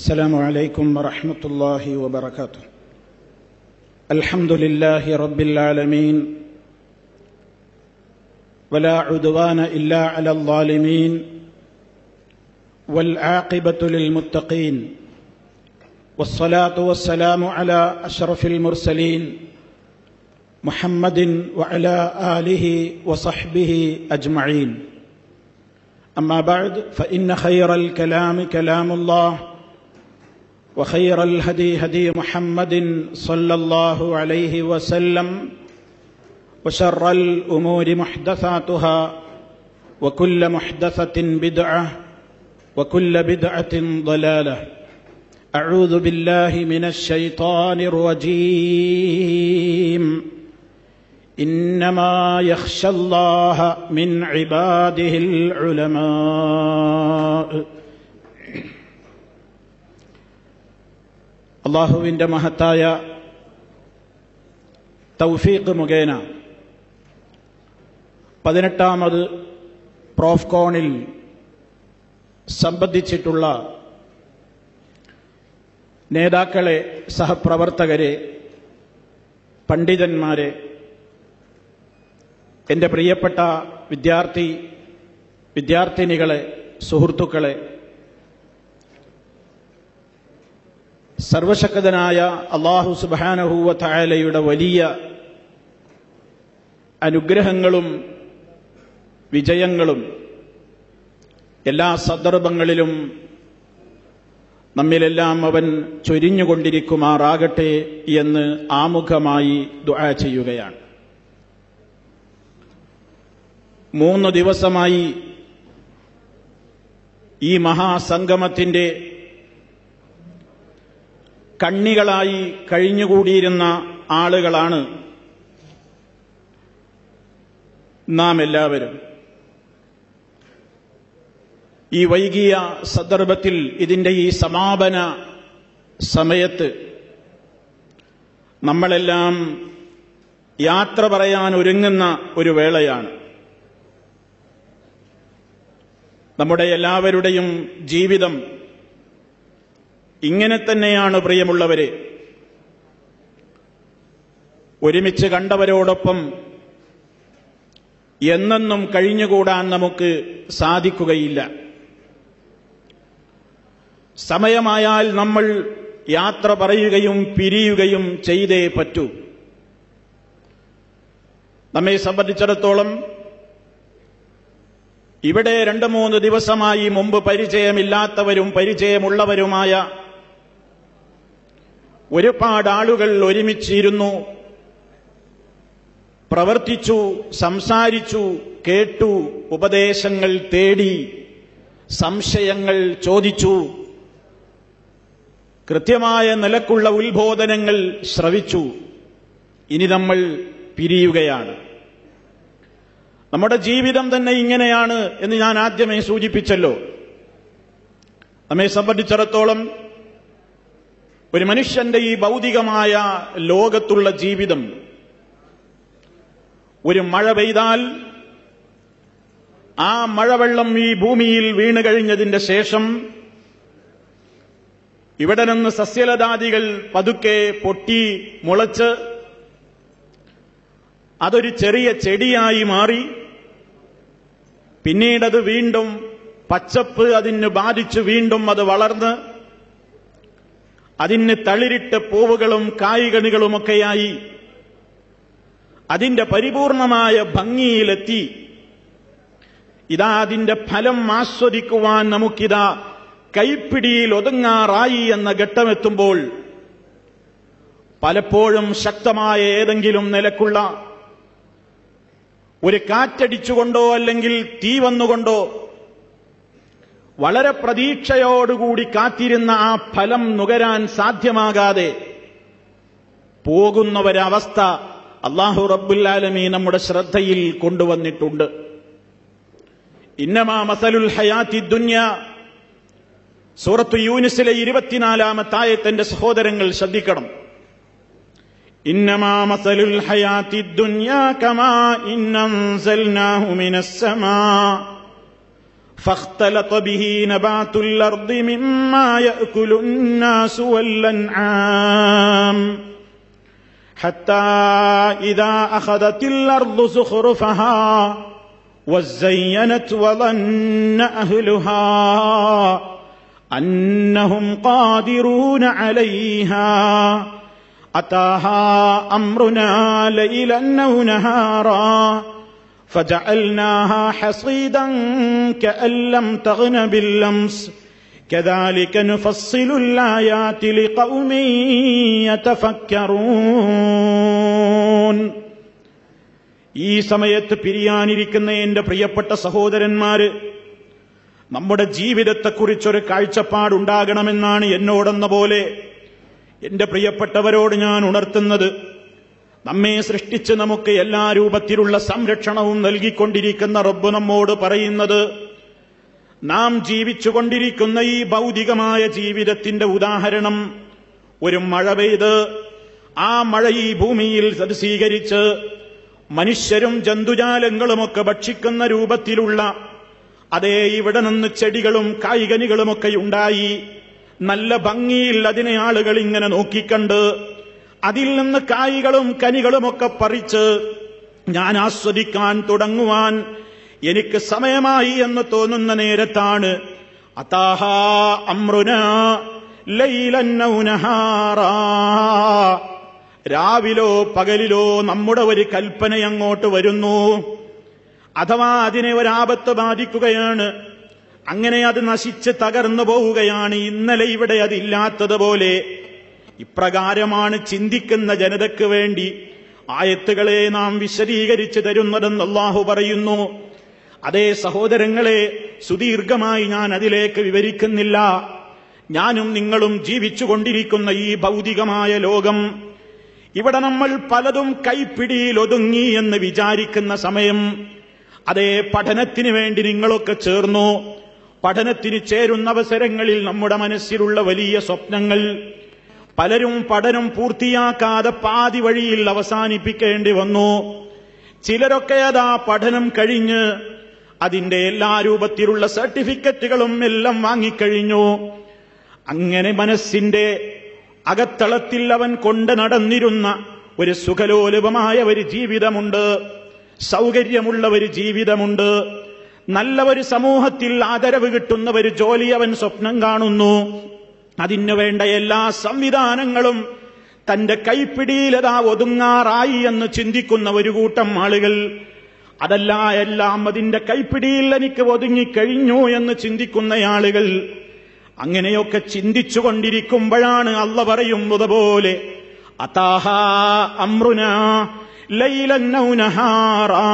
السلام عليكم ورحمة الله وبركاته الحمد لله رب العالمين ولا عدوان إلا على الظالمين والعاقبة للمتقين والصلاة والسلام على أشرف المرسلين محمد وعلى آله وصحبه أجمعين أما بعد فإن خير الكلام كلام الله وخير الهدي هدي محمد صلى الله عليه وسلم وشر الأمور محدثاتها وكل محدثة بدعة وكل بدعة ضلالة أعوذ بالله من الشيطان الرجيم إنما يخشى الله من عباده العلماء അള്ളാഹുവിൻ്റെ മഹത്തായ തൗഫീഖ് മുഖേന പതിനെട്ടാമത് പ്രോഫ്കോണിൽ സംബന്ധിച്ചിട്ടുള്ള നേതാക്കളെ സഹപ്രവർത്തകരെ പണ്ഡിതന്മാരെ എൻ്റെ പ്രിയപ്പെട്ട വിദ്യാർത്ഥി വിദ്യാർത്ഥിനികളെ സുഹൃത്തുക്കളെ സർവശക്തനായ അള്ളാഹു സുബാനഹൂവ തായാലയുടെ വലിയ അനുഗ്രഹങ്ങളും വിജയങ്ങളും എല്ലാ സന്ദർഭങ്ങളിലും നമ്മിലെല്ലാം അവൻ ചൊരിഞ്ഞുകൊണ്ടിരിക്കുമാറാകട്ടെ എന്ന് ആമുഖമായി ദുആ ചെയ്യുകയാണ് മൂന്ന് ദിവസമായി ഈ മഹാസംഗമത്തിന്റെ കണ്ണികളായി കഴിഞ്ഞുകൂടിയിരുന്ന ആളുകളാണ് നാം എല്ലാവരും ഈ വൈകിയ സന്ദർഭത്തിൽ ഇതിന്റെ ഈ സമാപന സമയത്ത് നമ്മളെല്ലാം യാത്ര പറയാൻ ഒരുങ്ങുന്ന ഒരു വേളയാണ് നമ്മുടെ എല്ലാവരുടെയും ജീവിതം ഇങ്ങനെ തന്നെയാണ് പ്രിയമുള്ളവരെ ഒരുമിച്ച് കണ്ടവരോടൊപ്പം എന്നെന്നും കഴിഞ്ഞുകൂടാൻ നമുക്ക് സാധിക്കുകയില്ല സമയമായാൽ നമ്മൾ യാത്ര പറയുകയും പിരിയുകയും ചെയ്തേ പറ്റൂ നമ്മെ സംബന്ധിച്ചിടത്തോളം ഇവിടെ രണ്ട് മൂന്ന് ദിവസമായി മുമ്പ് പരിചയമില്ലാത്തവരും പരിചയമുള്ളവരുമായ ഒരുപാട് ആളുകൾ ഒരുമിച്ചിരുന്നു പ്രവർത്തിച്ചു സംസാരിച്ചു കേട്ടു ഉപദേശങ്ങൾ തേടി സംശയങ്ങൾ ചോദിച്ചു കൃത്യമായ നിലക്കുള്ള ഉത്ബോധനങ്ങൾ ശ്രവിച്ചു ഇനി നമ്മൾ പിരിയുകയാണ് നമ്മുടെ ജീവിതം തന്നെ ഇങ്ങനെയാണ് എന്ന് ഞാൻ ആദ്യമേ സൂചിപ്പിച്ചല്ലോ നമ്മെ സംബന്ധിച്ചിടത്തോളം ഒരു മനുഷ്യന്റെ ഈ ഭൗതികമായ ലോകത്തുള്ള ജീവിതം ഒരു മഴ പെയ്താൽ ആ മഴവെള്ളം ഈ ഭൂമിയിൽ വീണു കഴിഞ്ഞതിന്റെ ശേഷം ഇവിടെ നിന്ന് സസ്യലതാദികൾ പതുക്കെ പൊട്ടി മുളച്ച് അതൊരു ചെറിയ ചെടിയായി മാറി പിന്നീടത് വീണ്ടും പച്ചപ്പ് അതിന് ബാധിച്ച് വീണ്ടും അത് വളർന്ന് അതിന് തളിരിട്ട് പൂവുകളും കായ്കണികളുമൊക്കെയായി അതിന്റെ പരിപൂർണമായ ഭംഗിയിലെത്തി ഇതാ അതിന്റെ ഫലം ആസ്വദിക്കുവാൻ നമുക്കിതാ കൈപ്പിടിയിൽ ഒതുങ്ങാറായി എന്ന ഘട്ടമെത്തുമ്പോൾ പലപ്പോഴും ശക്തമായ ഏതെങ്കിലും നിലക്കുള്ള ഒരു കാറ്റടിച്ചുകൊണ്ടോ അല്ലെങ്കിൽ തീ വന്നുകൊണ്ടോ വളരെ പ്രതീക്ഷയോടുകൂടി കാത്തിരുന്ന ആ ഫലം നുകരാൻ സാധ്യമാകാതെ പോകുന്നവരവസ്ഥ അള്ളാഹു റബ്ബുല്ലാലമീ നമ്മുടെ ശ്രദ്ധയിൽ കൊണ്ടുവന്നിട്ടുണ്ട് ഇന്നമാ മസലുൽ ഹയാത്തി ദുന്യ സൂറത്തു യൂനിസിലെ ഇരുപത്തിനാലാമത്തായത്തിന്റെ സഹോദരങ്ങൾ ശ്രദ്ധിക്കണം إنما مثل الحياة الدنيا كماء إن أنزلناه من السماء فاختلط به نبات الارض مما ياكل الناس والانعام حتى اذا اخذت الارض زخرفها وزينت وظن اهلها انهم قادرون عليها اتاها امرنا ليلا او نهارا فجعلناها حصيدا كان لم تغن باللمس كذلك نفصل الايات لقوم يتفكرون ഈ സമയത്ത് പിരിയാനിരിക്കുന്ന എന്റെ പ്രിയപ്പെട്ട സഹോദരന്മാര് നമ്മുടെ ജീവിതത്തെക്കുറിച്ചൊരു കാഴ്ചപ്പാടുണ്ടാകണമെന്നാണ് എന്നോടെന്ന പോലെ എന്റെ പ്രിയപ്പെട്ടവരോട് ഞാൻ ഉണർത്തുന്നത് നമ്മെ സൃഷ്ടിച്ച് നമുക്ക് എല്ലാ രൂപത്തിലുള്ള സംരക്ഷണവും നൽകിക്കൊണ്ടിരിക്കുന്ന റബ്ബ് നമ്മോട് പറയുന്നത് നാം ജീവിച്ചുകൊണ്ടിരിക്കുന്ന ഈ ഭൗതികമായ ജീവിതത്തിന്റെ ഉദാഹരണം ഒരു മഴ പെയ്ത് ആ മഴ ഈ ഭൂമിയിൽ അത് സ്വീകരിച്ച് മനുഷ്യരും ജന്തുജാലങ്ങളുമൊക്കെ ഭക്ഷിക്കുന്ന രൂപത്തിലുള്ള അതേ ഇവിടെ നിന്ന് ചെടികളും കായികനികളുമൊക്കെ ഉണ്ടായി നല്ല ഭംഗിയിൽ അതിനെ ആളുകൾ ഇങ്ങനെ നോക്കിക്കണ്ട് അതിൽ നിന്ന് കായ്കളും കനികളുമൊക്കെ പറിച്ച് ഞാൻ ആസ്വദിക്കാൻ തുടങ്ങുവാൻ എനിക്ക് സമയമായി എന്ന് തോന്നുന്ന നേരത്താണ് അതാഹ അമ്രുന ലൈലന്നൗനഹാറാ രാവിലോ പകലിലോ നമ്മുടെ ഒരു കൽപ്പന അങ്ങോട്ട് വരുന്നു അഥവാ അതിനെ ഒരാപത്ത് ബാധിക്കുകയാണ് അങ്ങനെ അത് നശിച്ച് തകർന്നു പോവുകയാണ് ഇന്നലെ ഇവിടെ അതില്ലാത്തതുപോലെ ഇപ്രകാരമാണ് ചിന്തിക്കുന്ന ജനതയ്ക്ക് വേണ്ടി ആയത്തുകളെ നാം വിശദീകരിച്ചു തരുന്നതെന്ന് അള്ളാഹു പറയുന്നു അതേ സഹോദരങ്ങളെ സുദീർഘമായി ഞാൻ അതിലേക്ക് വിവരിക്കുന്നില്ല ഞാനും നിങ്ങളും ജീവിച്ചുകൊണ്ടിരിക്കുന്ന ഈ ഭൗതികമായ ലോകം ഇവിടെ നമ്മൾ പലതും കൈപ്പിടിയിൽ ഒതുങ്ങി എന്ന് വിചാരിക്കുന്ന സമയം അതേ പഠനത്തിന് വേണ്ടി നിങ്ങളൊക്കെ ചേർന്നു പഠനത്തിന് ചേരുന്ന അവസരങ്ങളിൽ നമ്മുടെ മനസ്സിലുള്ള വലിയ സ്വപ്നങ്ങൾ പലരും പഠനം പൂർത്തിയാക്കാതെ പാതി വഴിയിൽ അവസാനിപ്പിക്കേണ്ടി വന്നു ചിലരൊക്കെ അതാ പഠനം കഴിഞ്ഞ് അതിന്റെ എല്ലാ രൂപത്തിലുള്ള സർട്ടിഫിക്കറ്റുകളും എല്ലാം വാങ്ങിക്കഴിഞ്ഞു അങ്ങനെ മനസ്സിന്റെ അകത്തളത്തിൽ അവൻ കൊണ്ട് നടന്നിരുന്ന ഒരു സുഖലോലുപമായ ഒരു ജീവിതമുണ്ട് സൗകര്യമുള്ള ഒരു ജീവിതമുണ്ട് നല്ല ഒരു സമൂഹത്തിൽ ആദരവ് കിട്ടുന്ന ഒരു ജോലി അവൻ സ്വപ്നം കാണുന്നു അതിനു വേണ്ട എല്ലാ സംവിധാനങ്ങളും തന്റെ കൈപ്പിടിയിലതാ ഒതുങ്ങാറായി എന്ന് ചിന്തിക്കുന്ന ഒരു കൂട്ടം ആളുകൾ അതല്ല എല്ലാം അതിന്റെ കൈപ്പിടിയിൽ എനിക്ക് ഒതുങ്ങിക്കഴിഞ്ഞു എന്ന് ചിന്തിക്കുന്ന ആളുകൾ അങ്ങനെയൊക്കെ ചിന്തിച്ചുകൊണ്ടിരിക്കുമ്പോഴാണ് അല്ല പറയുന്നത് പോലെ അതാഹ അമ്രുന ലൈലന്നൗനഹാറാ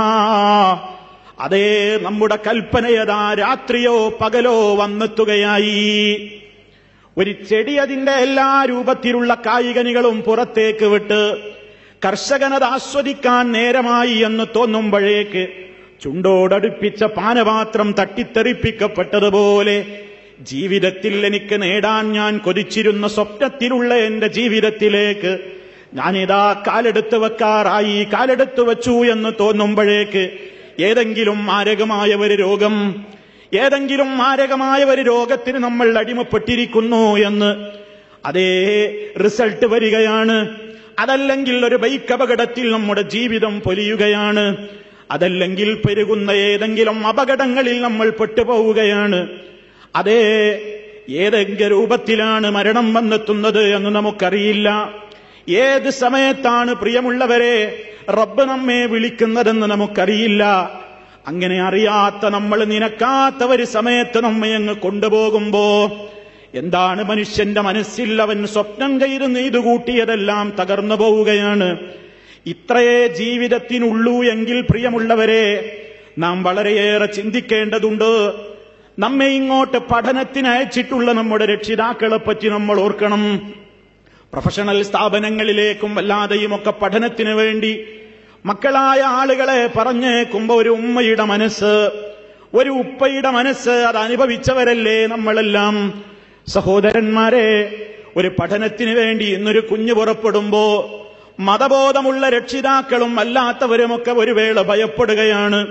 അതേ നമ്മുടെ കൽപ്പനയതാ രാത്രിയോ പകലോ വന്നെത്തുകയായി ഒരു ചെടി അതിന്റെ എല്ലാ രൂപത്തിലുള്ള കായികനികളും പുറത്തേക്ക് വിട്ട് കർഷകനത് ആസ്വദിക്കാൻ നേരമായി എന്ന് തോന്നുമ്പോഴേക്ക് ചുണ്ടോടടുപ്പിച്ച പാനപാത്രം തട്ടിത്തെറിപ്പിക്കപ്പെട്ടതുപോലെ ജീവിതത്തിൽ എനിക്ക് നേടാൻ ഞാൻ കൊതിച്ചിരുന്ന സ്വപ്നത്തിലുള്ള എന്റെ ജീവിതത്തിലേക്ക് ഞാനിതാ കാലെടുത്ത് വെക്കാറായി കാലെടുത്ത് വെച്ചു എന്ന് തോന്നുമ്പോഴേക്ക് ഏതെങ്കിലും മാരകമായ ഒരു രോഗം ഏതെങ്കിലും മാരകമായ ഒരു രോഗത്തിന് നമ്മൾ അടിമപ്പെട്ടിരിക്കുന്നു എന്ന് അതേ റിസൾട്ട് വരികയാണ് അതല്ലെങ്കിൽ ഒരു ബൈക്ക് അപകടത്തിൽ നമ്മുടെ ജീവിതം പൊലിയുകയാണ് അതല്ലെങ്കിൽ പെരുകുന്ന ഏതെങ്കിലും അപകടങ്ങളിൽ നമ്മൾ പെട്ടുപോവുകയാണ് അതേ ഏതെങ്കിലും രൂപത്തിലാണ് മരണം വന്നെത്തുന്നത് എന്ന് നമുക്കറിയില്ല ഏത് സമയത്താണ് പ്രിയമുള്ളവരെ റബ്ബ് നമ്മെ വിളിക്കുന്നതെന്ന് നമുക്കറിയില്ല അങ്ങനെ അറിയാത്ത നമ്മൾ നിനക്കാത്ത ഒരു സമയത്ത് നമ്മെ അങ്ങ് കൊണ്ടുപോകുമ്പോ എന്താണ് മനുഷ്യന്റെ മനസ്സിൽ അവൻ സ്വപ്നം ചെയ്ത് നെയ്തു കൂട്ടിയതെല്ലാം തകർന്നു പോവുകയാണ് ഇത്രയേ ജീവിതത്തിനുള്ളൂ എങ്കിൽ പ്രിയമുള്ളവരെ നാം വളരെയേറെ ചിന്തിക്കേണ്ടതുണ്ട് നമ്മെ ഇങ്ങോട്ട് പഠനത്തിന് അയച്ചിട്ടുള്ള നമ്മുടെ രക്ഷിതാക്കളെ പറ്റി നമ്മൾ ഓർക്കണം പ്രൊഫഷണൽ സ്ഥാപനങ്ങളിലേക്കും വല്ലാതെയും ഒക്കെ പഠനത്തിന് വേണ്ടി മക്കളായ ആളുകളെ പറഞ്ഞേക്കുമ്പോ ഒരു ഉമ്മയുടെ മനസ്സ് ഒരു ഉപ്പയുടെ മനസ്സ് അത് അനുഭവിച്ചവരല്ലേ നമ്മളെല്ലാം സഹോദരന്മാരെ ഒരു പഠനത്തിന് വേണ്ടി ഇന്നൊരു കുഞ്ഞു പുറപ്പെടുമ്പോ മതബോധമുള്ള രക്ഷിതാക്കളും അല്ലാത്തവരുമൊക്കെ ഒരു വേള ഭയപ്പെടുകയാണ്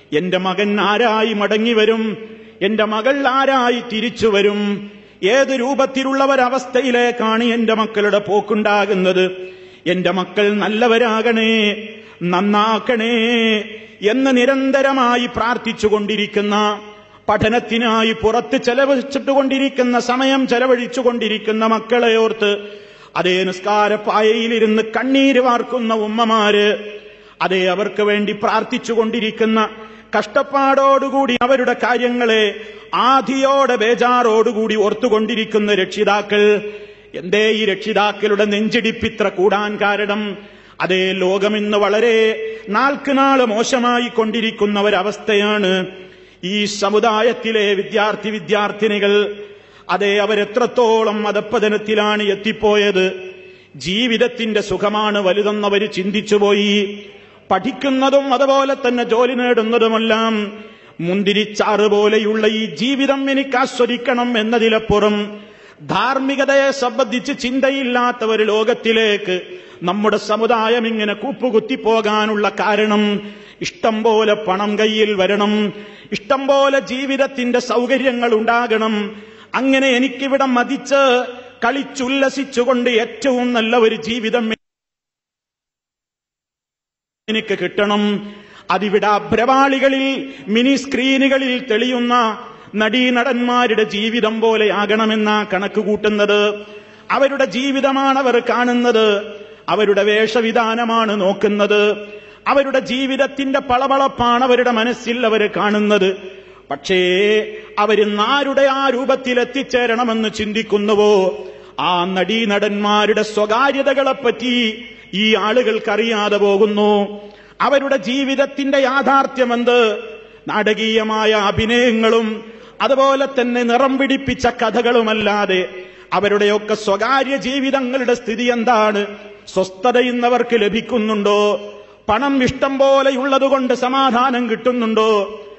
എന്റെ മകൻ ആരായി മടങ്ങി വരും എന്റെ മകൾ ആരായി തിരിച്ചു വരും ഏത് രൂപത്തിലുള്ള ഒരവസ്ഥയിലേക്കാണ് എന്റെ മക്കളുടെ പോക്കുണ്ടാകുന്നത് എന്റെ മക്കൾ നല്ലവരാകണേ നന്നാക്കണേ എന്ന് നിരന്തരമായി പ്രാർത്ഥിച്ചുകൊണ്ടിരിക്കുന്ന പഠനത്തിനായി പുറത്ത് ചെലവഴിച്ചിട്ടുകൊണ്ടിരിക്കുന്ന സമയം ചെലവഴിച്ചുകൊണ്ടിരിക്കുന്ന മക്കളെ ഓർത്ത് അതേ നിസ്കാരപ്പായയിലിരുന്ന് കണ്ണീര് വാർക്കുന്ന ഉമ്മമാര് അതേ അവർക്ക് വേണ്ടി പ്രാർത്ഥിച്ചുകൊണ്ടിരിക്കുന്ന കഷ്ടപ്പാടോടുകൂടി അവരുടെ കാര്യങ്ങളെ ആധിയോടെ ബേജാറോടുകൂടി ഓർത്തുകൊണ്ടിരിക്കുന്ന രക്ഷിതാക്കൾ എന്തേ ഈ രക്ഷിതാക്കളുടെ നെഞ്ചിടിപ്പിത്ര കൂടാൻ കാരണം അതേ ലോകം ഇന്ന് വളരെ നാൾക്ക് നാള് മോശമായി കൊണ്ടിരിക്കുന്ന ഒരവസ്ഥയാണ് ഈ സമുദായത്തിലെ വിദ്യാർത്ഥി വിദ്യാർത്ഥിനികൾ അതെ അവരെത്രത്തോളം മതപ്പതനത്തിലാണ് എത്തിപ്പോയത് ജീവിതത്തിന്റെ സുഖമാണ് വലുതെന്നവർ ചിന്തിച്ചുപോയി പഠിക്കുന്നതും അതുപോലെ തന്നെ ജോലി നേടുന്നതുമെല്ലാം മുന്തിരിച്ചാറ് പോലെയുള്ള ഈ ജീവിതം എനിക്ക് ആസ്വദിക്കണം എന്നതിലപ്പുറം ധാർമ്മികതയെ സംബന്ധിച്ച് ചിന്തയില്ലാത്ത ഒരു ലോകത്തിലേക്ക് നമ്മുടെ സമുദായം ഇങ്ങനെ കൂപ്പുകുത്തിപ്പോകാനുള്ള കാരണം ഇഷ്ടം പോലെ പണം കയ്യിൽ വരണം ഇഷ്ടം പോലെ ജീവിതത്തിന്റെ സൗകര്യങ്ങൾ ഉണ്ടാകണം അങ്ങനെ എനിക്കിവിടെ മതിച്ച് കളിച്ചുല്ലസിച്ചുകൊണ്ട് ഏറ്റവും നല്ല ഒരു ജീവിതം എനിക്ക് കിട്ടണം അതിവിടെ അഭ്രവാളികളിൽ മിനി സ്ക്രീനുകളിൽ തെളിയുന്ന നടീനടന്മാരുടെ ജീവിതം പോലെയാകണമെന്ന കണക്ക് കൂട്ടുന്നത് അവരുടെ ജീവിതമാണ് അവർ കാണുന്നത് അവരുടെ വേഷവിധാനമാണ് നോക്കുന്നത് അവരുടെ ജീവിതത്തിന്റെ പളവളപ്പാണ് അവരുടെ മനസ്സിൽ അവർ കാണുന്നത് പക്ഷേ അവരിന്ന് ആരുടെ ആ രൂപത്തിൽ എത്തിച്ചേരണമെന്ന് ചിന്തിക്കുന്നുവോ ആ നടീനടന്മാരുടെ സ്വകാര്യതകളെപ്പറ്റി ഈ ആളുകൾക്കറിയാതെ പോകുന്നു അവരുടെ ജീവിതത്തിന്റെ യാഥാർത്ഥ്യമെന്ത് നാടകീയമായ അഭിനയങ്ങളും അതുപോലെ തന്നെ നിറം പിടിപ്പിച്ച കഥകളുമല്ലാതെ അവരുടെയൊക്കെ സ്വകാര്യ ജീവിതങ്ങളുടെ സ്ഥിതി എന്താണ് സ്വസ്ഥത ഇന്നവർക്ക് ലഭിക്കുന്നുണ്ടോ പണം ഇഷ്ടം പോലെയുള്ളതുകൊണ്ട് സമാധാനം കിട്ടുന്നുണ്ടോ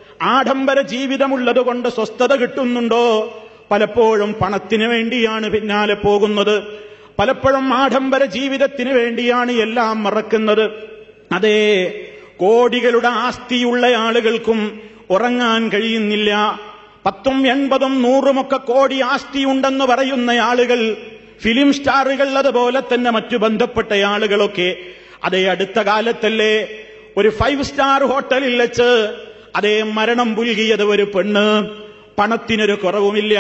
ആഡംബര ജീവിതമുള്ളതുകൊണ്ട് സ്വസ്ഥത കിട്ടുന്നുണ്ടോ പലപ്പോഴും പണത്തിന് വേണ്ടിയാണ് പിന്നാലെ പോകുന്നത് പലപ്പോഴും ആഡംബര ജീവിതത്തിന് വേണ്ടിയാണ് എല്ലാം മറക്കുന്നത് അതേ കോടികളുടെ ആസ്തിയുള്ള ആളുകൾക്കും ഉറങ്ങാൻ കഴിയുന്നില്ല പത്തും എൺപതും നൂറുമൊക്കെ കോടി ആസ്തിയുണ്ടെന്ന് പറയുന്ന ആളുകൾ ഫിലിം സ്റ്റാറുകൾ അതുപോലെ തന്നെ മറ്റു ബന്ധപ്പെട്ട ആളുകളൊക്കെ അതേ അടുത്ത കാലത്തല്ലേ ഒരു ഫൈവ് സ്റ്റാർ ഹോട്ടലിൽ വെച്ച് അതേ മരണം പുൽകിയത് ഒരു പെണ്ണ് പണത്തിനൊരു കുറവുമില്ല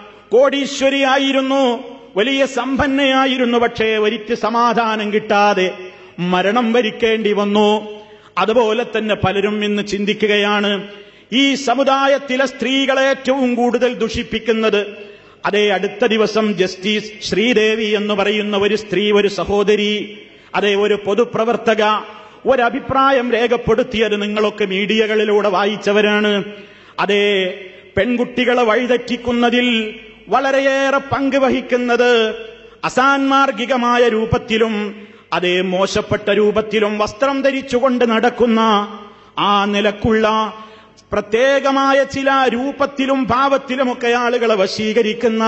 കോടീശ്വരിയായിരുന്നു വലിയ സമ്പന്നയായിരുന്നു പക്ഷേ ഒരിറ്റ് സമാധാനം കിട്ടാതെ മരണം വരിക്കേണ്ടി വന്നു അതുപോലെ തന്നെ പലരും ഇന്ന് ചിന്തിക്കുകയാണ് ഈ സമുദായത്തിലെ സ്ത്രീകളെ ഏറ്റവും കൂടുതൽ ദുഷിപ്പിക്കുന്നത് അതേ അടുത്ത ദിവസം ജസ്റ്റിസ് ശ്രീദേവി എന്ന് പറയുന്ന ഒരു സ്ത്രീ ഒരു സഹോദരി അതേ ഒരു പൊതുപ്രവർത്തക ഒരഭിപ്രായം രേഖപ്പെടുത്തിയത് നിങ്ങളൊക്കെ മീഡിയകളിലൂടെ വായിച്ചവരാണ് അതേ പെൺകുട്ടികളെ വഴിതെറ്റിക്കുന്നതിൽ വളരെയേറെ പങ്ക് വഹിക്കുന്നത് അസാൻമാർഗികമായ രൂപത്തിലും അതേ മോശപ്പെട്ട രൂപത്തിലും വസ്ത്രം ധരിച്ചുകൊണ്ട് നടക്കുന്ന ആ നിലക്കുള്ള പ്രത്യേകമായ ചില രൂപത്തിലും ഭാവത്തിലുമൊക്കെ ആളുകളെ വശീകരിക്കുന്ന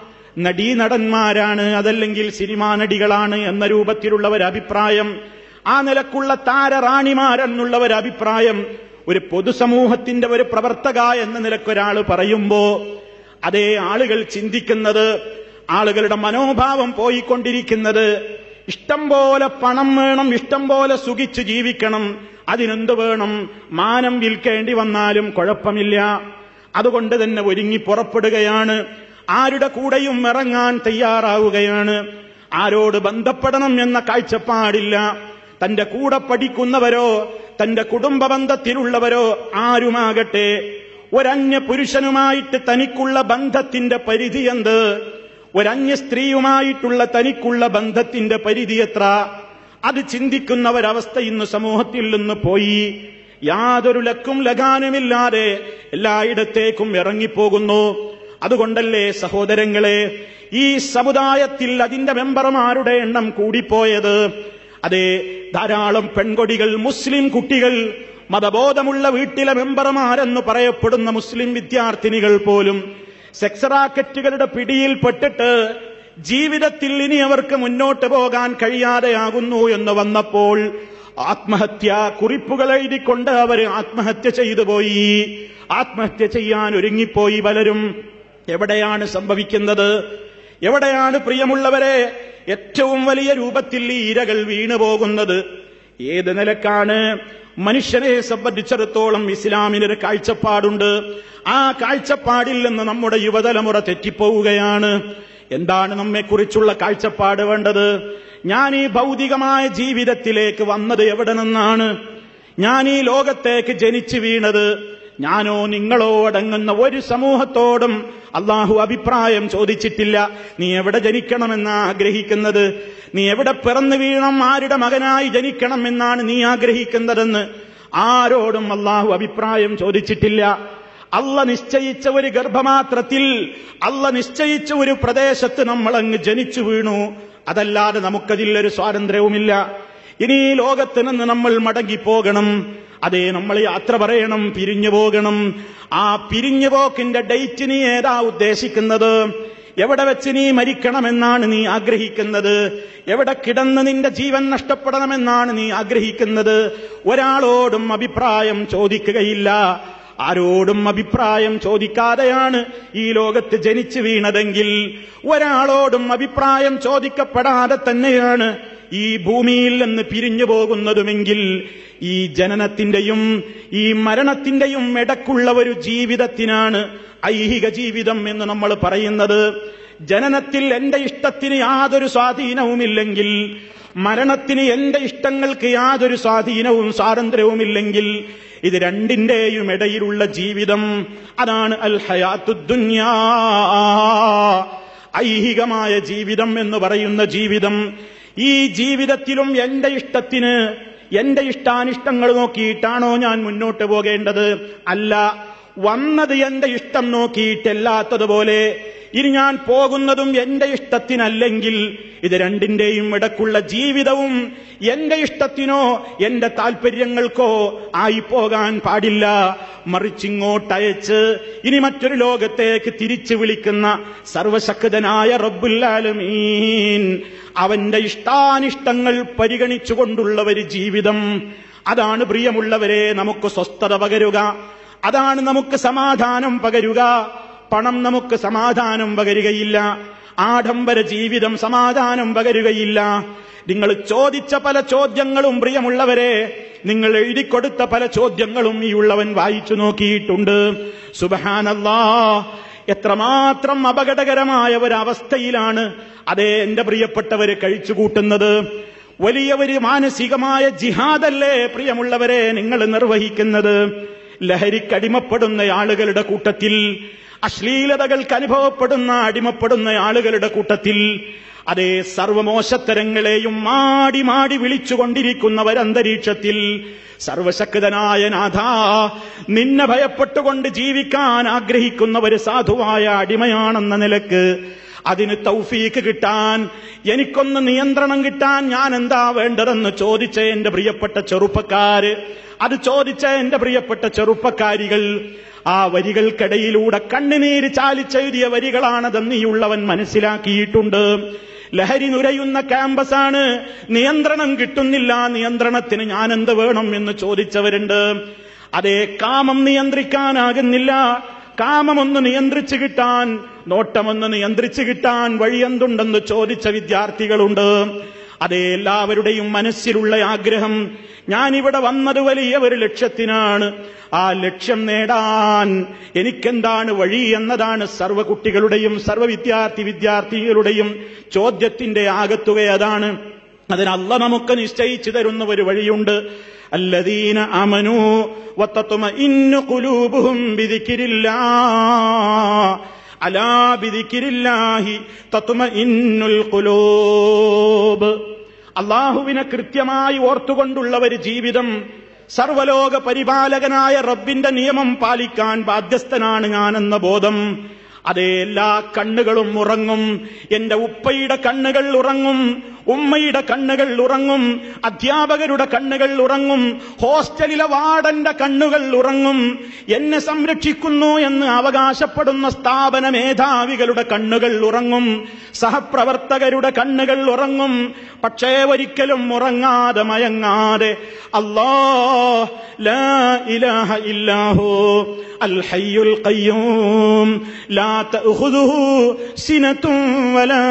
നടീനടന്മാരാണ് അതല്ലെങ്കിൽ സിനിമാ നടികളാണ് എന്ന രൂപത്തിലുള്ള ഒരു അഭിപ്രായം ആ നിലക്കുള്ള താരറാണിമാരെന്നുള്ള ഒരു അഭിപ്രായം ഒരു പൊതുസമൂഹത്തിന്റെ ഒരു പ്രവർത്തക എന്ന നിലക്കൊരാൾ പറയുമ്പോ അതേ ആളുകൾ ചിന്തിക്കുന്നത് ആളുകളുടെ മനോഭാവം പോയിക്കൊണ്ടിരിക്കുന്നത് ഇഷ്ടം പോലെ പണം വേണം ഇഷ്ടം പോലെ സുഖിച്ച് ജീവിക്കണം അതിനെന്ത് വേണം മാനം വിൽക്കേണ്ടി വന്നാലും കുഴപ്പമില്ല അതുകൊണ്ട് തന്നെ ഒരുങ്ങി പുറപ്പെടുകയാണ് ആരുടെ കൂടെയും ഇറങ്ങാൻ തയ്യാറാവുകയാണ് ആരോട് ബന്ധപ്പെടണം എന്ന കാഴ്ചപ്പാടില്ല തന്റെ കൂടെ പഠിക്കുന്നവരോ തന്റെ കുടുംബ ബന്ധത്തിലുള്ളവരോ ആരുമാകട്ടെ ഒരന്യ പുരുഷനുമായിട്ട് തനിക്കുള്ള ബന്ധത്തിന്റെ പരിധി എന്ത് ഒരന്യ സ്ത്രീയുമായിട്ടുള്ള തനിക്കുള്ള ബന്ധത്തിന്റെ പരിധി എത്ര അത് ചിന്തിക്കുന്ന ഒരവസ്ഥ ഇന്ന് സമൂഹത്തിൽ നിന്ന് പോയി യാതൊരു ലക്കും ലഗാനുമില്ലാതെ എല്ലായിടത്തേക്കും ഇറങ്ങിപ്പോകുന്നു അതുകൊണ്ടല്ലേ സഹോദരങ്ങളെ ഈ സമുദായത്തിൽ അതിന്റെ മെമ്പർമാരുടെ എണ്ണം കൂടിപ്പോയത് അതെ ധാരാളം പെൺകൊടികൾ മുസ്ലിം കുട്ടികൾ മതബോധമുള്ള വീട്ടിലെ മെമ്പർമാരെന്ന് പറയപ്പെടുന്ന മുസ്ലിം വിദ്യാർത്ഥിനികൾ പോലും സെക്സ് റാക്കറ്റുകളുടെ പിടിയിൽപ്പെട്ടിട്ട് ജീവിതത്തിൽ ഇനി അവർക്ക് മുന്നോട്ട് പോകാൻ കഴിയാതെയാകുന്നു എന്ന് വന്നപ്പോൾ ആത്മഹത്യാ കുറിപ്പുകൾ എഴുതിക്കൊണ്ട് അവർ ആത്മഹത്യ ചെയ്തു പോയി ആത്മഹത്യ ചെയ്യാൻ ഒരുങ്ങിപ്പോയി പലരും എവിടെയാണ് സംഭവിക്കുന്നത് എവിടെയാണ് പ്രിയമുള്ളവരെ ഏറ്റവും വലിയ രൂപത്തിൽ ഈ ഇരകൾ വീണു പോകുന്നത് ഏത് നിലക്കാണ് മനുഷ്യനെ സംബന്ധിച്ചിടത്തോളം ഇസ്ലാമിനൊരു കാഴ്ചപ്പാടുണ്ട് ആ കാഴ്ചപ്പാടിൽ നിന്ന് നമ്മുടെ യുവതലമുറ തെറ്റിപ്പോവുകയാണ് എന്താണ് നമ്മെക്കുറിച്ചുള്ള കാഴ്ചപ്പാട് വേണ്ടത് ഞാൻ ഈ ഭൗതികമായ ജീവിതത്തിലേക്ക് വന്നത് എവിടെ നിന്നാണ് ഞാൻ ഈ ലോകത്തേക്ക് ജനിച്ചു വീണത് ഞാനോ നിങ്ങളോ അടങ്ങുന്ന ഒരു സമൂഹത്തോടും അള്ളാഹു അഭിപ്രായം ചോദിച്ചിട്ടില്ല നീ എവിടെ ജനിക്കണമെന്ന് ആഗ്രഹിക്കുന്നത് നീ എവിടെ പിറന്നു വീഴണം ആരുടെ മകനായി ജനിക്കണം എന്നാണ് നീ ആഗ്രഹിക്കുന്നതെന്ന് ആരോടും അള്ളാഹു അഭിപ്രായം ചോദിച്ചിട്ടില്ല അല്ല നിശ്ചയിച്ച ഒരു ഗർഭമാത്രത്തിൽ അല്ല നിശ്ചയിച്ച ഒരു പ്രദേശത്ത് നമ്മൾ അങ്ങ് ജനിച്ചു വീണു അതല്ലാതെ നമുക്കതിൽ ഒരു സ്വാതന്ത്ര്യവുമില്ല ഇനി ഈ ലോകത്ത് നിന്ന് നമ്മൾ മടങ്ങിപ്പോകണം അതേ നമ്മൾ യാത്ര പറയണം പിരിഞ്ഞു പോകണം ആ പിരിഞ്ഞു പോക്കിന്റെ ഡേറ്റ് നീ ഏതാ ഉദ്ദേശിക്കുന്നത് എവിടെ വെച്ച് നീ മരിക്കണമെന്നാണ് നീ ആഗ്രഹിക്കുന്നത് എവിടെ കിടന്ന് നിന്റെ ജീവൻ നഷ്ടപ്പെടണമെന്നാണ് നീ ആഗ്രഹിക്കുന്നത് ഒരാളോടും അഭിപ്രായം ചോദിക്കുകയില്ല ആരോടും അഭിപ്രായം ചോദിക്കാതെയാണ് ഈ ലോകത്ത് ജനിച്ചു വീണതെങ്കിൽ ഒരാളോടും അഭിപ്രായം ചോദിക്കപ്പെടാതെ തന്നെയാണ് ഈ ഭൂമിയിൽ നിന്ന് പിരിഞ്ഞു പോകുന്നതുമെങ്കിൽ ഈ ജനനത്തിന്റെയും ഈ മരണത്തിന്റെയും ഇടക്കുള്ള ഒരു ജീവിതത്തിനാണ് ഐഹിക ജീവിതം എന്ന് നമ്മൾ പറയുന്നത് ജനനത്തിൽ എന്റെ ഇഷ്ടത്തിന് യാതൊരു സ്വാധീനവുമില്ലെങ്കിൽ മരണത്തിന് എന്റെ ഇഷ്ടങ്ങൾക്ക് യാതൊരു സ്വാധീനവും സ്വാതന്ത്ര്യവുമില്ലെങ്കിൽ ഇത് രണ്ടിന്റെയും ഇടയിലുള്ള ജീവിതം അതാണ് അൽ ഹയാത്തുദ്ദുന്യാ ഐഹികമായ ജീവിതം എന്ന് പറയുന്ന ജീവിതം ഈ ജീവിതത്തിലും എന്റെ ഇഷ്ടത്തിന് എന്റെ ഇഷ്ടാനിഷ്ടങ്ങൾ നോക്കിയിട്ടാണോ ഞാൻ മുന്നോട്ട് പോകേണ്ടത് അല്ല വന്നത് എന്റെ ഇഷ്ടം നോക്കിയിട്ടല്ലാത്തതുപോലെ ഇനി ഞാൻ പോകുന്നതും എന്റെ ഇഷ്ടത്തിനല്ലെങ്കിൽ ഇത് രണ്ടിന്റെയും ഇടക്കുള്ള ജീവിതവും എന്റെ ഇഷ്ടത്തിനോ എന്റെ താല്പര്യങ്ങൾക്കോ ആയി പോകാൻ പാടില്ല മറിച്ചിങ്ങോട്ടയച്ച് ഇനി മറ്റൊരു ലോകത്തേക്ക് തിരിച്ചു വിളിക്കുന്ന സർവശക്തനായ റബ്ബുല്ലാലമീൻ അവന്റെ ഇഷ്ടാനിഷ്ടങ്ങൾ പരിഗണിച്ചുകൊണ്ടുള്ള ഒരു ജീവിതം അതാണ് പ്രിയമുള്ളവരെ നമുക്ക് സ്വസ്ഥത പകരുക അതാണ് നമുക്ക് സമാധാനം പകരുക പണം നമുക്ക് സമാധാനം പകരുകയില്ല ആഡംബര ജീവിതം സമാധാനം പകരുകയില്ല നിങ്ങൾ ചോദിച്ച പല ചോദ്യങ്ങളും പ്രിയമുള്ളവരെ നിങ്ങൾ എഴുതിക്കൊടുത്ത പല ചോദ്യങ്ങളും ഈ ഉള്ളവൻ വായിച്ചു നോക്കിയിട്ടുണ്ട് സുബഹാനല്ലാ എത്രമാത്രം അപകടകരമായ ഒരവസ്ഥയിലാണ് അതേ എന്റെ പ്രിയപ്പെട്ടവര് കഴിച്ചുകൂട്ടുന്നത് വലിയ ഒരു മാനസികമായ ജിഹാദല്ലേ പ്രിയമുള്ളവരെ നിങ്ങൾ നിർവഹിക്കുന്നത് ലഹരിക്കടിമപ്പെടുന്ന ആളുകളുടെ കൂട്ടത്തിൽ അശ്ലീലതകൾക്ക് അനുഭവപ്പെടുന്ന അടിമപ്പെടുന്ന ആളുകളുടെ കൂട്ടത്തിൽ അതേ സർവമോശത്തരങ്ങളെയും മാടി മാടി വിളിച്ചുകൊണ്ടിരിക്കുന്ന ഒരന്തരീക്ഷത്തിൽ സർവശക്തനായ നാഥ നിന്നെ ഭയപ്പെട്ടുകൊണ്ട് ജീവിക്കാൻ ആഗ്രഹിക്കുന്ന ഒരു സാധുവായ അടിമയാണെന്ന നിലക്ക് അതിന് തൗഫീക്ക് കിട്ടാൻ എനിക്കൊന്ന് നിയന്ത്രണം കിട്ടാൻ ഞാൻ എന്താ വേണ്ടതെന്ന് ചോദിച്ച എന്റെ പ്രിയപ്പെട്ട ചെറുപ്പക്കാര് അത് ചോദിച്ച എന്റെ പ്രിയപ്പെട്ട ചെറുപ്പക്കാരികൾ ആ വരികൾക്കിടയിലൂടെ കണ്ണുനീര് ചാലിച്ചെഴുതിയ വരികളാണതെന്ന് ഈ ഉള്ളവൻ മനസ്സിലാക്കിയിട്ടുണ്ട് ലഹരി നുരയുന്ന ക്യാമ്പസാണ് നിയന്ത്രണം കിട്ടുന്നില്ല നിയന്ത്രണത്തിന് ഞാൻ എന്ത് വേണം എന്ന് ചോദിച്ചവരുണ്ട് അതേ കാമം നിയന്ത്രിക്കാനാകുന്നില്ല കാമമൊന്ന് നിയന്ത്രിച്ചു കിട്ടാൻ നോട്ടമൊന്ന് നിയന്ത്രിച്ചു കിട്ടാൻ വഴിയെന്തുണ്ടെന്ന് ചോദിച്ച വിദ്യാർത്ഥികളുണ്ട് അതേ എല്ലാവരുടെയും മനസ്സിലുള്ള ആഗ്രഹം ഞാനിവിടെ വന്നത് വലിയ ഒരു ലക്ഷ്യത്തിനാണ് ആ ലക്ഷ്യം നേടാൻ എനിക്കെന്താണ് വഴി എന്നതാണ് സർവ്വ കുട്ടികളുടെയും സർവ്വ വിദ്യാർത്ഥി വിദ്യാർത്ഥികളുടെയും ചോദ്യത്തിന്റെ ആകത്തുക അതാണ് അതിനല്ല നമുക്ക് നിശ്ചയിച്ചു തരുന്ന ഒരു വഴിയുണ്ട് الذين آمنوا وتطمئن قلوبهم بذكر الله അലാ ബിദിക്കിരില്ലാഹി തത്മഇന്നുൽ ഖുലൂബ് അള്ളാഹുവിനെ കൃത്യമായി ഓർത്തുകൊണ്ടുള്ള ഒരു ജീവിതം സർവലോക പരിപാലകനായ റബ്ബിന്റെ നിയമം പാലിക്കാൻ ബാധ്യസ്ഥനാണ് ഞാനെന്ന ബോധം അതേ എല്ലാ കണ്ണുകളും ഉറങ്ങും എന്റെ ഉപ്പയുടെ കണ്ണുകൾ ഉറങ്ങും ഉമ്മയുടെ കണ്ണുകൾ ഉറങ്ങും അധ്യാപകരുടെ കണ്ണുകൾ ഉറങ്ങും ഹോസ്റ്റലിലെ വാർഡന്റെ കണ്ണുകൾ ഉറങ്ങും എന്നെ സംരക്ഷിക്കുന്നു എന്ന് അവകാശപ്പെടുന്ന സ്ഥാപന മേധാവികളുടെ കണ്ണുകൾ ഉറങ്ങും സഹപ്രവർത്തകരുടെ കണ്ണുകൾ ഉറങ്ങും പക്ഷേ ഒരിക്കലും ഉറങ്ങാതെ മയങ്ങാതെ അല്ലാ ലാ ഇലാഹ ഇല്ലാഹു അൽ ഹയ്യുൽ ഖയ്യൂം ലാ തഅഖുദുഹു സിനത്തും വലാ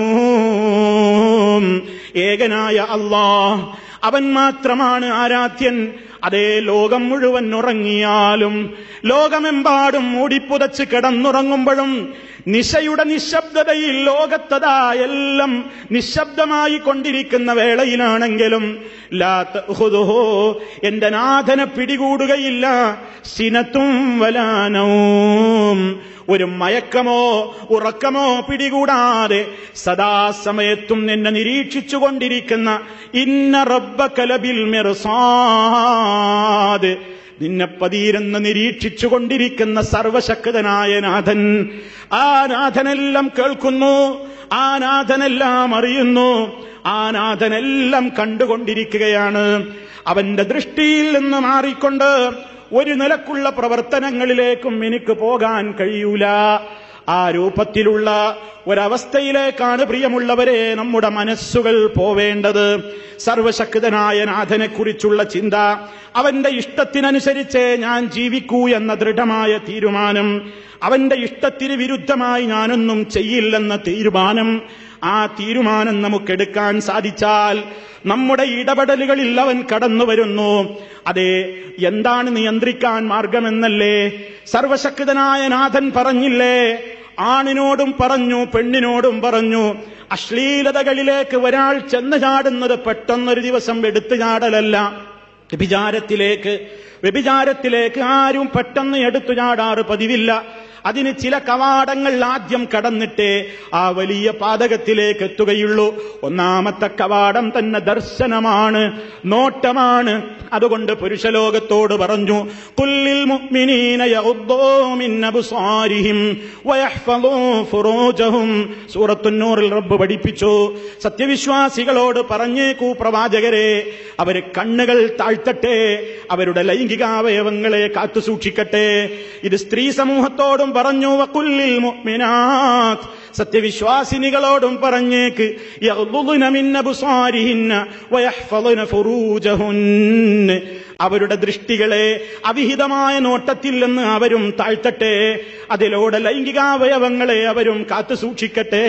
നൗം ഏകനായ അല്ലാഹ് അവൻ മാത്രമാണ് ആരാധ്യൻ അതേ ലോകം മുഴുവൻ ഉറങ്ങിയാലും ലോകമെമ്പാടും മൂടിപ്പുതച്ച് കിടന്നുറങ്ങുമ്പോഴും നിശയുടെ നിശബ്ദതയിൽ ലോകത്തതാ എല്ലാം നിശബ്ദമായി കൊണ്ടിരിക്കുന്ന വേളയിലാണെങ്കിലും ലാത്തഹുദുഹോ എന്റെ നാഥനെ പിടികൂടുകയില്ല സിനത്തും വലാനവും ഒരു മയക്കമോ ഉറക്കമോ പിടികൂടാതെ സദാസമയത്തും നിന്നെ നിരീക്ഷിച്ചു കൊണ്ടിരിക്കുന്ന ഇന്ന റബ്ബക്കലബിൽ മിർസാദ് നിന്നെ പതിയിരുന്ന് നിരീക്ഷിച്ചു കൊണ്ടിരിക്കുന്ന സർവശക്തനായ നാഥൻ ആ നാഥനെല്ലാം കേൾക്കുന്നു ആ നാഥനെല്ലാം അറിയുന്നു ആ നാഥനെല്ലാം കണ്ടുകൊണ്ടിരിക്കുകയാണ് അവന്റെ ദൃഷ്ടിയിൽ നിന്ന് മാറിക്കൊണ്ട് ഒരു നിലക്കുള്ള പ്രവർത്തനങ്ങളിലേക്കും എനിക്ക് പോകാൻ കഴിയൂല ആ രൂപത്തിലുള്ള ഒരവസ്ഥയിലേക്കാണ് പ്രിയമുള്ളവരെ നമ്മുടെ മനസ്സുകൾ പോവേണ്ടത് സർവശക്തനായ നാഥനെക്കുറിച്ചുള്ള ചിന്ത അവന്റെ ഇഷ്ടത്തിനനുസരിച്ച് ഞാൻ ജീവിക്കൂ എന്ന ദൃഢമായ തീരുമാനം അവന്റെ ഇഷ്ടത്തിന് വിരുദ്ധമായി ഞാനൊന്നും ചെയ്യില്ലെന്ന തീരുമാനം ആ തീരുമാനം നമുക്കെടുക്കാൻ സാധിച്ചാൽ നമ്മുടെ ഇടപെടലുകളിൽ അവൻ കടന്നു വരുന്നു അതെ എന്താണ് നിയന്ത്രിക്കാൻ മാർഗമെന്നല്ലേ സർവശക്തനായ നാഥൻ പറഞ്ഞില്ലേ ആണിനോടും പറഞ്ഞു പെണ്ണിനോടും പറഞ്ഞു അശ്ലീലതകളിലേക്ക് ഒരാൾ ചെന്ന് ചാടുന്നത് പെട്ടെന്നൊരു ദിവസം എടുത്തു ചാടലല്ല വ്യഭിചാരത്തിലേക്ക് വ്യഭിചാരത്തിലേക്ക് ആരും പെട്ടെന്ന് എടുത്തു ചാടാറ് പതിവില്ല അതിന് ചില കവാടങ്ങൾ ആദ്യം കടന്നിട്ടേ ആ വലിയ പാതകത്തിലേക്ക് എത്തുകയുള്ളൂ ഒന്നാമത്തെ കവാടം തന്നെ ദർശനമാണ് നോട്ടമാണ് അതുകൊണ്ട് പുരുഷലോകത്തോട് പറഞ്ഞു കുല്ലിൽ മുഅ്മിനീന യഗ്ദൂ മിൻ അബ്സാരിഹിം വയഹ്ഫളൂ ഫുറൂജഹും സൂറത്തുന്നൂറിൽ റബ്ബ് പഠിപ്പിച്ചു സത്യവിശ്വാസികളോട് പറഞ്ഞേക്കൂ പ്രവാചകരെ അവര് കണ്ണുകൾ താഴ്ത്തട്ടെ അവരുടെ ലൈംഗികാവയവങ്ങളെ കാത്തു സൂക്ഷിക്കട്ടെ ഇത് സ്ത്രീ സമൂഹത്തോടും പറഞ്ഞു വക്കുല്ലിൽ മുഅ്മിനാത്ത് സത്യവിശ്വാസിനികളോടും പറഞ്ഞേക്ക് യഗ്ദുദ്ന മിൻ അബ്സാരിഹിന്ന വയഹ്ഫളുന ഫുറൂജഹുന്ന അവരുടെ ദൃഷ്ടികളെ അവിഹിതമായ നോട്ടത്തിൽ നിന്ന് അവരും താഴ്ത്തട്ടെ അതിലൂടെ ലൈംഗികാവയവങ്ങളെ അവരും കാത്തു സൂക്ഷിക്കട്ടെ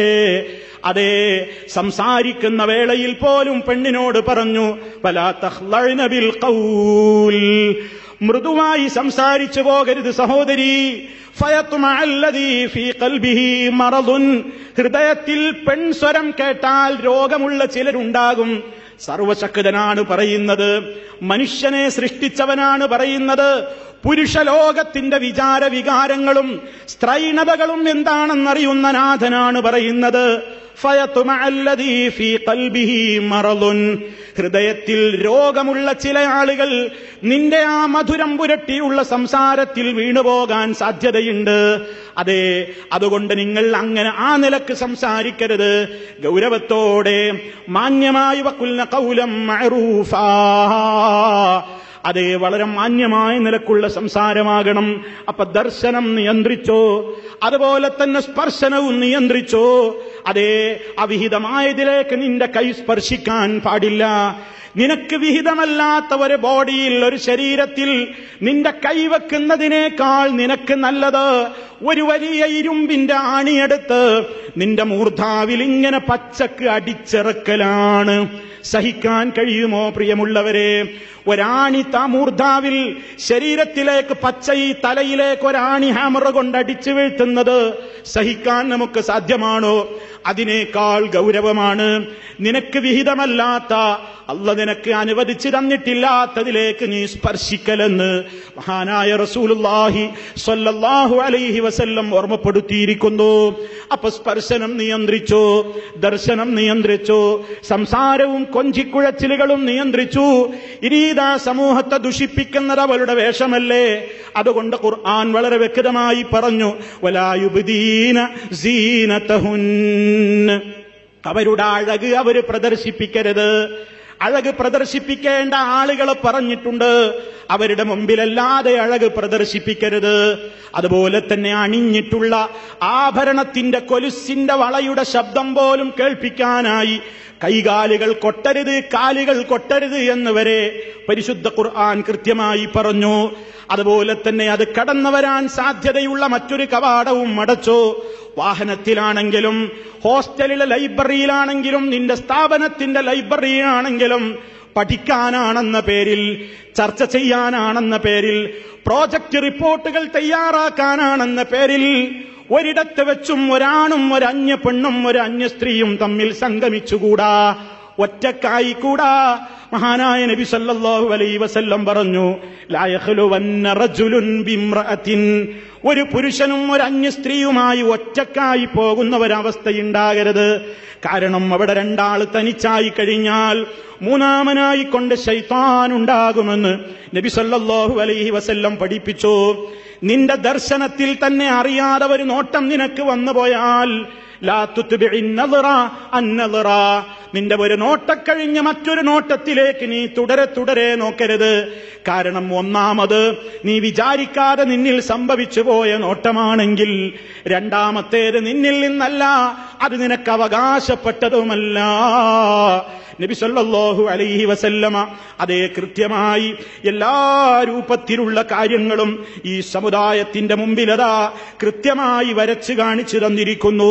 അതെ സംസാരിക്കുന്ന വേളയിൽ പോലും പെണ്ണിനോട് പറഞ്ഞു പലാ തഖ്ലഅ്ന ബിൽ ഖൗൽ മൃദുവായി സംസാരിച്ചു പോകരുത് സഹോദരി ഫയത്തുമഅല്ലദീ ഫീ ഖൽബിഹി മറദുൻ ഹൃദയത്തിൽ പെൺസ്വരം കേട്ടാൽ രോഗമുള്ള ചിലരുണ്ടാകും സർവശക്തനാണ് പറയുന്നത് മനുഷ്യനെ സൃഷ്ടിച്ചവനാണ് പറയുന്നത് പുരുഷലോകത്തിന്റെ വിചാര വികാരങ്ങളും സ്ത്രൈണതകളും എന്താണെന്നറിയുന്ന നാഥനാണ് പറയുന്നത് ഫയത്തുമഅല്ലദീ ഫീ ഖൽബിഹി മറദുൻ ഹൃദയത്തിൽ രോഗമുള്ള ചില ആളുകൾ നിന്റെ ആ മധുരം പുരട്ടിയുള്ള സംസാരത്തിൽ വീണുപോകാൻ സാധ്യതയുണ്ട് അതെ അതുകൊണ്ട് നിങ്ങൾ അങ്ങനെ ആ നിലക്ക് സംസാരിക്കരുത് ഗൗരവത്തോടെ മാന്യമായി വക്കുൽന കൗലം മഅറൂഫാ അതെ വളരെ മാന്യമായ നിലക്കുള്ള സംസാരമാകണം അപ്പൊ ദർശനം നിയന്ത്രിച്ചോ അതുപോലെ തന്നെ സ്പർശനവും നിയന്ത്രിച്ചോ അതേ അവിഹിതമായതിലേക്ക് നിന്റെ കൈ സ്പർശിക്കാൻ പാടില്ല നിനക്ക് വിഹിതമല്ലാത്ത ഒരു ബോഡിയിൽ ഒരു ശരീരത്തിൽ നിന്റെ കൈവെക്കുന്നതിനേക്കാൾ നിനക്ക് നല്ലത് ഒരു വലിയ ഇരുമ്പിന്റെ ആണിയെടുത്ത് നിന്റെ മൂർധാവിൽ ഇങ്ങനെ പച്ചക്ക് അടിച്ചിറക്കലാണ് സഹിക്കാൻ കഴിയുമോ പ്രിയമുള്ളവരെ ഒരാണി താ മൂർധാവിൽ ശരീരത്തിലേക്ക് പച്ച ഈ തലയിലേക്ക് ഒരാണി ഹാമറ കൊണ്ട് അടിച്ചു വീഴ്ത്തുന്നത് സഹിക്കാൻ നമുക്ക് സാധ്യമാണോ അതിനേക്കാൾ ഗൗരവമാണ് നിനക്ക് വിഹിതമല്ലാത്ത അല്ല നിനക്ക് അനുവദിച്ചു തന്നിട്ടില്ലാത്തതിലേക്ക് നീ സ്പർശിക്കലെന്ന് മഹാനായ റസൂലുള്ളാഹി സ്വല്ലല്ലാഹു അലൈഹി വസല്ലം ഓർമ്മപ്പെടുത്തിയിരിക്കുന്നു അപ്പൊ സ്പർശനം നിയന്ത്രിച്ചു ദർശനം നിയന്ത്രിച്ചു സംസാരവും കൊഞ്ചിക്കുഴച്ചിലുകളും നിയന്ത്രിച്ചു ഇനീതാ സമൂഹത്തെ ദുഷിപ്പിക്കുന്നത് അവളുടെ വേഷമല്ലേ അതുകൊണ്ട് ഖുർആൻ വളരെ വ്യക്തമായി പറഞ്ഞു വലായുബദീന സീനതഹുന്ന അവരുടെ അഴക് അവര് പ്രദർശിപ്പിക്കരുത് അഴക് പ്രദർശിപ്പിക്കേണ്ട ആളുകളെ പറഞ്ഞിട്ടുണ്ട് അവരുടെ മുമ്പിലല്ലാതെ അഴക് പ്രദർശിപ്പിക്കരുത് അതുപോലെ തന്നെ അണിഞ്ഞിട്ടുള്ള ആഭരണത്തിന്റെ കൊലുസിന്റെ വളയുടെ ശബ്ദം പോലും കേൾപ്പിക്കാനായി കൈകാലുകൾ കൊട്ടരുത് കാലുകൾ കൊട്ടരുത് എന്ന് വരെ പരിശുദ്ധ ഖുർആൻ കൃത്യമായി പറഞ്ഞു അതുപോലെ തന്നെ അത് കടന്നു വരാൻ സാധ്യതയുള്ള മറ്റൊരു കവാടവും അടച്ചു വാഹനത്തിലാണെങ്കിലും ഹോസ്റ്റലിലെ ലൈബ്രറിയിലാണെങ്കിലും നിന്റെ സ്ഥാപനത്തിന്റെ ലൈബ്രറിയാണെങ്കിലും പഠിക്കാനാണെന്ന പേരിൽ ചർച്ച ചെയ്യാനാണെന്ന പേരിൽ പ്രോജക്റ്റ് റിപ്പോർട്ടുകൾ തയ്യാറാക്കാനാണെന്ന പേരിൽ ഒരിടത്ത് വെച്ചും ഒരാണും ഒരന്യ പെണ്ണും ഒരു അന്യ സ്ത്രീയും തമ്മിൽ സംഗമിച്ചുകൂടാ ഒറ്റക്കായി കൂടാ മഹാനായ നബി സല്ലല്ലാഹു അലൈഹി വസല്ലം പറഞ്ഞു ലാ യഖ്ലുവന്ന റജുലുൻ ബിംറഅത്തിൻ ഒരു പുരുഷനും ഒരു അന്യ സ്ത്രീയുമായി ഒറ്റക്കായി പോകുന്ന ഒരവസ്ഥയുണ്ടാകരുത് കാരണം അവിടെ രണ്ടാൾ തനിച്ചായി കഴിഞ്ഞാൽ മൂന്നാമനായി കൊണ്ട് ശൈത്താൻ ഉണ്ടാകുമെന്ന് നബി സല്ലല്ലാഹു അലൈഹി വസല്ലം പഠിപ്പിച്ചു നിന്റെ ദർശനത്തിൽ തന്നെ അറിയാതെ ഒരു നോട്ടം നിനക്ക് വന്നു പോയാൽ ലാ തുത്ബിഇ നദറ അന്നദറ നിന്റെ ഒരു നോട്ടക്കഴിഞ്ഞ മറ്റൊരു നോട്ടത്തിലേക്ക് നീ തുടരെ തുടരെ നോക്കരുത് കാരണം ഒന്നാമത് നീ വിചാരിക്കാതെ നിന്നിൽ സംഭവിച്ചു പോയ നോട്ടമാണെങ്കിൽ രണ്ടാമത്തേത് നിന്നിൽ നിന്നല്ല അത് നിനക്ക് അവകാശപ്പെട്ടതുമല്ല നബി സല്ലല്ലാഹു അലൈഹി വസല്ലമ അതേ കൃത്യമായി എല്ലാ രൂപത്തിലുള്ള കാര്യങ്ങളും ഈ സമുദായത്തിന്റെ മുമ്പിലതാ കൃത്യമായി വരച്ചു കാണിച്ചു തന്നിരിക്കുന്നു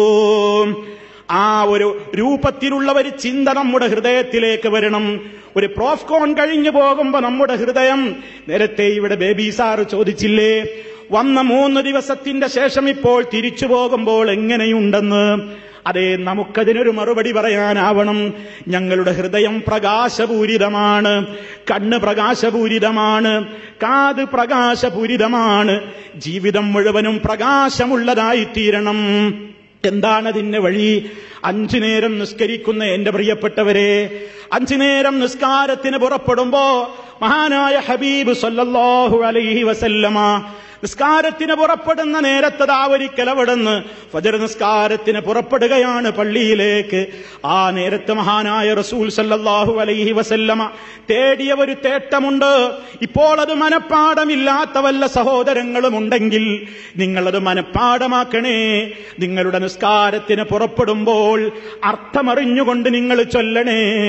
ആ ഒരു രൂപത്തിലുള്ള ഒരു ചിന്ത നമ്മുടെ ഹൃദയത്തിലേക്ക് വരണം ഒരു പ്രോഫ്കോൺ കഴിഞ്ഞു പോകുമ്പോ നമ്മുടെ ഹൃദയം നേരത്തെ ഇവിടെ ബേബി സാറ് ചോദിച്ചില്ലേ വന്ന മൂന്ന് ദിവസത്തിന്റെ ശേഷം ഇപ്പോൾ തിരിച്ചു പോകുമ്പോൾ എങ്ങനെയുണ്ടെന്ന് അതെ നമുക്കതിനൊരു മറുപടി പറയാനാവണം ഞങ്ങളുടെ ഹൃദയം പ്രകാശപൂരിതമാണ് കണ്ണ് പ്രകാശപൂരിതമാണ് കാത് പ്രകാശപൂരിതമാണ് ജീവിതം മുഴുവനും പ്രകാശമുള്ളതായി തീരണം എന്താണ് അതിന്റെ വഴി അഞ്ചു നേരം നിസ്കരിക്കുന്ന എന്റെ പ്രിയപ്പെട്ടവരെ അഞ്ചു നേരം നിസ്കാരത്തിന് പുറപ്പെടുമ്പോ മഹാനായ ഹബീബ് സല്ലല്ലാഹു അലൈഹി വസല്ലമ നിസ്കാരത്തിന് പുറപ്പെടുന്ന നേരത്തതാ ഒരിക്കൽ അവിടുന്ന് ഫജർ നിസ്കാരത്തിന് പുറപ്പെടുകയാണ് പള്ളിയിലേക്ക് ആ നേരത്തെ മഹാനായ റസൂൽ സല്ലല്ലാഹു അലൈഹി വസല്ലമ തേടിയ ഒരു തേട്ടമുണ്ട് ഇപ്പോൾ അത് മനപ്പാടമില്ലാത്ത വല്ല സഹോദരങ്ങളും ഉണ്ടെങ്കിൽ നിങ്ങളത് മനപ്പാടമാക്കണേ നിങ്ങളുടെ നിസ്കാരത്തിന് പുറപ്പെടുമ്പോൾ അർത്ഥമറിഞ്ഞുകൊണ്ട് നിങ്ങൾ ചൊല്ലണേ